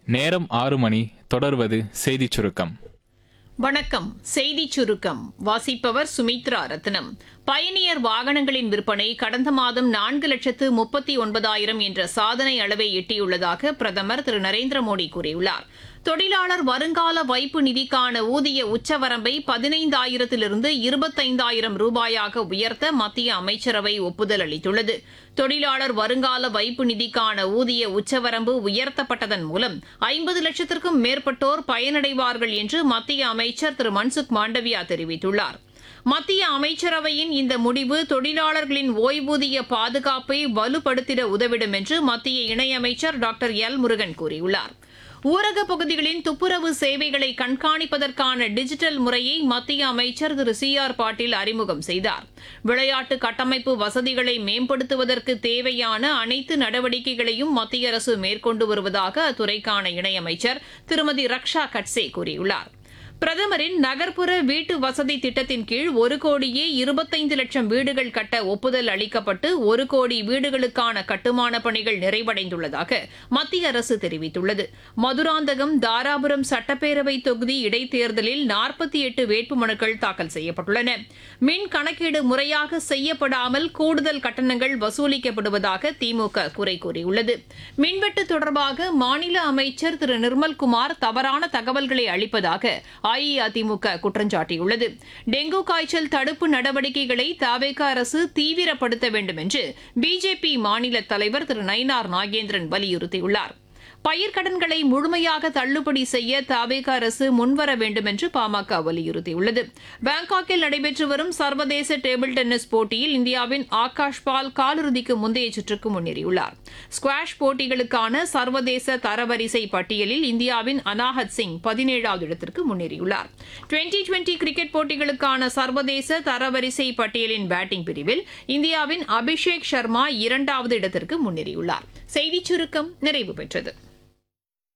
நேரம் ஆறு மணி தொடர்வது செய்திச் சுருக்கம் வணக்கம் செய்திச் சுருக்கம் வாசிப்பவர் சுமித்ரா ரத்னம் பயணியர் வாகனங்களின் விற்பனை கடந்த மாதம் நான்கு லட்சத்து முப்பத்தி ஒன்பதாயிரம் என்ற சாதனை அளவை எட்டியுள்ளதாக பிரதமர் திரு நரேந்திர மோடி கூறியுள்ளார் தொழிலாளர் வருங்கால வைப்பு நிதிக்கான ஊதிய உச்சவரம்பை பதினைந்தாயிரத்திலிருந்து இருபத்தைந்தாயிரம் ரூபாயாக உயர்த்த மத்திய அமைச்சரவை ஒப்புதல் அளித்துள்ளது தொழிலாளர் வருங்கால வைப்பு நிதிக்கான ஊதிய உச்சவரம்பு உயர்த்தப்பட்டதன் மூலம் ஐம்பது லட்சத்திற்கும் மேற்பட்டோர் பயனடைவார்கள் என்று மத்திய அமைச்சர் திரு மன்சுக் மாண்டவியா தெரிவித்துள்ளார் மத்திய அமைச்சரவையின் இந்த முடிவு தொழிலாளர்களின் ஓய்வூதிய பாதுகாப்பை வலுப்படுத்திட உதவிடும் என்று மத்திய இணையமைச்சர் டாக்டர் எல் முருகன் கூறியுள்ளார் ஊரக பகுதிகளின் துப்புரவு சேவைகளை கண்காணிப்பதற்கான டிஜிட்டல் முறையை மத்திய அமைச்சர் திரு சி ஆர் பாட்டீல் அறிமுகம் செய்தார் விளையாட்டு கட்டமைப்பு வசதிகளை மேம்படுத்துவதற்கு தேவையான அனைத்து நடவடிக்கைகளையும் மத்திய அரசு மேற்கொண்டு வருவதாக அத்துறைக்கான இணையமைச்சர் திருமதி ரக்ஷா கட்சே கூறியுள்ளார் பிரதமரின் நகர்ப்புற வீட்டு வசதி திட்டத்தின் கீழ் ஒரு கோடியே இருபத்தைந்து லட்சம் வீடுகள் கட்ட ஒப்புதல் அளிக்கப்பட்டு ஒரு கோடி வீடுகளுக்கான கட்டுமான பணிகள் நிறைவடைந்துள்ளதாக மத்திய அரசு தெரிவித்துள்ளது மதுராந்தகம் தாராபுரம் சட்டப்பேரவை தொகுதி இடைத்தேர்தலில் நாற்பத்தி எட்டு வேட்புமனுக்கள் தாக்கல் செய்யப்பட்டுள்ளன மின் கணக்கீடு முறையாக செய்யப்படாமல் கூடுதல் கட்டணங்கள் வசூலிக்கப்படுவதாக திமுக குறை கூறியுள்ளது மின்வெட்டு தொடர்பாக மாநில அமைச்சர் திரு நிர்மல்குமார் தவறான தகவல்களை அளிப்பதாக அஇஅதிமுக குற்றம் சாட்டியுள்ளது டெங்கு காய்ச்சல் தடுப்பு நடவடிக்கைகளை தவேக அரசு தீவிரப்படுத்த வேண்டும் என்று பிஜேபி மாநில தலைவர் திரு நயினார் நாகேந்திரன் வலியுறுத்தியுள்ளார் பயிர்க்கடன்களை முழுமையாக தள்ளுபடி செய்ய தவேக அரசு முன்வர வேண்டும் என்று பாமக வலியுறுத்தியுள்ளது பாங்காக்கில் நடைபெற்று வரும் சர்வதேச டேபிள் டென்னிஸ் போட்டியில் இந்தியாவின் ஆகாஷ் பால் காலிறுதிக்கு முந்தைய சுற்றுக்கு முன்னேறியுள்ளார் ஸ்குவாஷ் போட்டிகளுக்கான சர்வதேச தரவரிசை பட்டியலில் இந்தியாவின் அனாஹத் சிங் பதினேழாவது இடத்திற்கு முன்னேறியுள்ளார் டுவெண்டி டுவெண்டி கிரிக்கெட் போட்டிகளுக்கான சர்வதேச தரவரிசை பட்டியலின் பேட்டிங் பிரிவில் இந்தியாவின் அபிஷேக் சர்மா இரண்டாவது இடத்திற்கு முன்னேறியுள்ளார் செய்திச் சுருக்கம் நிறைவு பெற்றது